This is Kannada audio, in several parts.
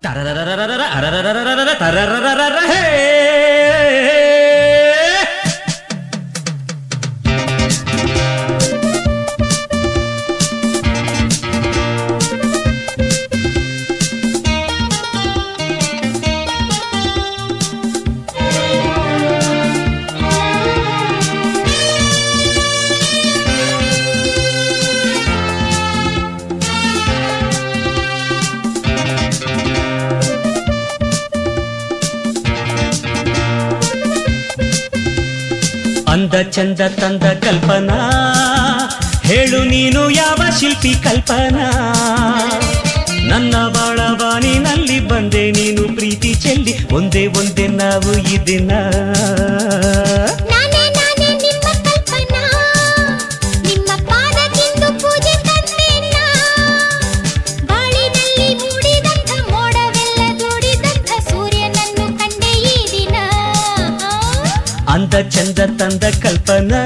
ತರರರರರರ, ಅರರರರರರ, ತರರರರರ, ಹೇ! ಅಂದ ಚಂದ ತಂದ ಕಲ್ಪನಾ ಹೇಳು ನೀನು ಯಾವ ಶಿಲ್ಪಿ ಕಲ್ಪನಾ ನನ್ನ ಬಾಳವಾನಿನಲ್ಲಿ ಬಂದೆ ನೀನು ಪ್ರೀತಿ ಚೆಲ್ಲಿ ಒಂದೇ ಒಂದೇ ನಾವು ಈ ದಿನ ನಾನೇ ನಾನೇ ನಿಮ್ಮ ಕಲ್ಪನಾ ನಿಮ್ಮ ಪಾದಕ್ಕಿಂದು ಪೂಜೆ ತಂದೇನ ಬಾಳಿನಲ್ಲಿ ಮೂಡಿದಂಥ ಮೋಡವೆಲ್ಲ ದೂಡಿದಂಥ ಸೂರ್ಯನನ್ನು ಕಂಡೆ ಈ ದಿನ ಅಂದ ಚಂದ ತಂದ ಕಲ್ಪನಾ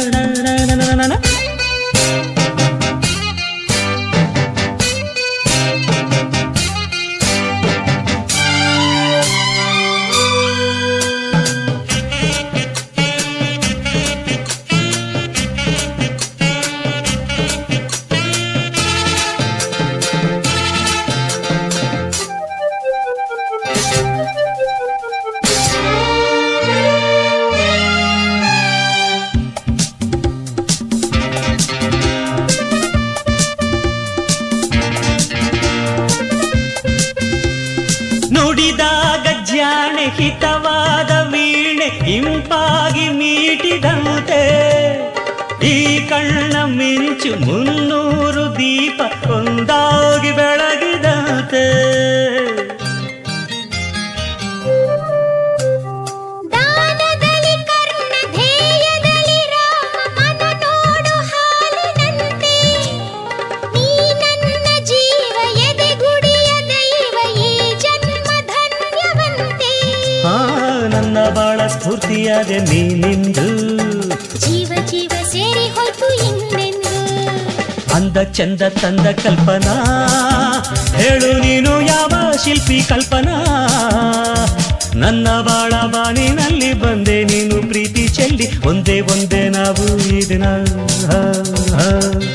ನುಡಿದಾಗ ಜಾಣೆ ಹಿತವಾದ ವೀಣೆ ಇಂಪಾಗಿ ಮೀಟಿದಂತೆ ಈ ಕಣ್ಣ ಮಿಂಚು ಮುನ್ನೂರು ದೀಪ ಒಂದಾಗಿ ಬೆಳಗಿದಂತೆ ದಾನದಲ್ಲಿ ಕರ್ಣ ಧ್ಯೇಯದಲ್ಲಿ ರಾಮ ಮನ ನೋಡು ಹಾಲಿನಂತೆ ನೀ ನನ್ನ ಜೀವ ಎದೆಗುಡಿಯ ದೈವ ಈ ಜನ್ಮ ಧನ್ಯವಂತೆ ಆ ನನ್ನ ಬಾಳ ಸ್ಫೂರ್ತಿಯಾದೆ ನೀನಿಂದು ಜೀವ ಜೀವ ಸೇರಿ ಹೋಯ್ತು ಇನ್ನೆಂದು ಅಂದ ಚಂದ ತಂದ ಕಲ್ಪನಾ ಹೇಳು ನೀನು ಯಾವ ಶಿಲ್ಪಿ ಕಲ್ಪನಾ ನನ್ನ ಬಾಳ ಬಾನಿನಲ್ಲಿ ಬಂದೆ ನೀನು ಪ್ರೀತಿ ಚೆಲ್ಲಿ ಒಂದೇ ಒಂದೇ ನಾವು ಈ ದಿನ ಆ, ಆ.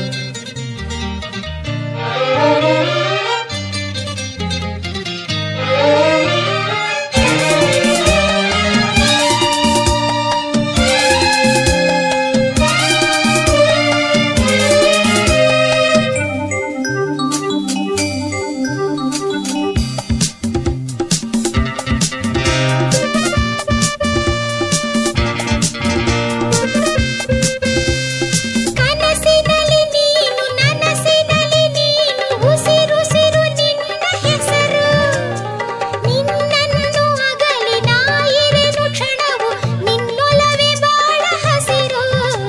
ಕನಸಿನಲ್ಲಿ ನೀನು ನನಸಿನಲ್ಲಿ ನೀನು ಉಸಿರುಸಿರು ನಿನ್ನ ಹೆಸರು ನಿನ್ನನ್ನು ಅಗಲಿ ನಾಯಿರೆನು ಕ್ಷಣವು ನಿನ್ನೊಲವೇ ಬಾಳ ಹಸಿರು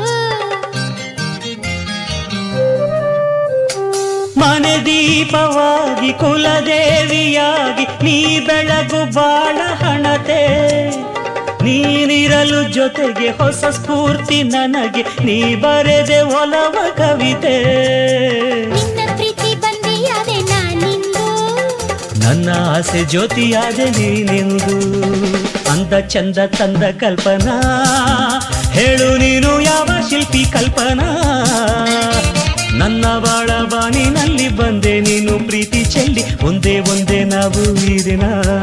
ಮನೆ ದೀಪವಾಗಿ ಕುಲದೇವಿಯಾಗಿ ನೀ ಬೆಳಗು ಬಾಳ ಹಣತೆ ನೀನಿರಲು ಜೊತೆಗೆ ಹೊಸ ಸ್ಫೂರ್ತಿ ನನಗೆ ನೀ ಬರೆದೆ ಒಲವ ಕವಿತೆ ನಿನ್ನ ಪ್ರೀತಿ ಬಂದೆಯಾದೆ ನಾನಿಂದು ನನ್ನ ಆಸೆ ಜ್ಯೋತಿಯಾದೆ ನೀನೆಂದು ಅಂದ ಚಂದ ತಂದ ಕಲ್ಪನಾ ಹೇಳು ನೀನು ಯಾವ ಶಿಲ್ಪಿ ಕಲ್ಪನಾ ನನ್ನ ಬಾಳ ಬಾನಿನಲ್ಲಿ ಬಂದೆ ನೀನು ಪ್ರೀತಿ ಚೆಲ್ಲಿ ಒಂದೇ ಒಂದೇ ನಾವು ಈ ದಿನ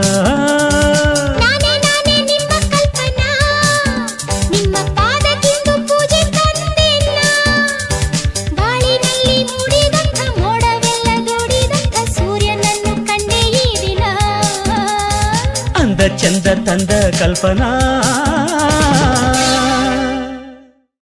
ನಾನೇ ನಾನೇ ನಿಮ್ಮ ಕಲ್ಪನಾ ನಿಮ್ಮ ಪಾದಕ್ಕಿಂದು ಪೂಜೆ ತಂದೆಲ್ಲ ಬಾಳಿನಲ್ಲಿ ಮೂಡಿದಂಥ ಮೋಡವೆಲ್ಲ ದೂಡಿದಂಥ ಸೂರ್ಯನನ್ನು ಕಂಡೆ ಈ ದಿನ ಅಂದ ಚಂದ ತಂದ ಕಲ್ಪನಾ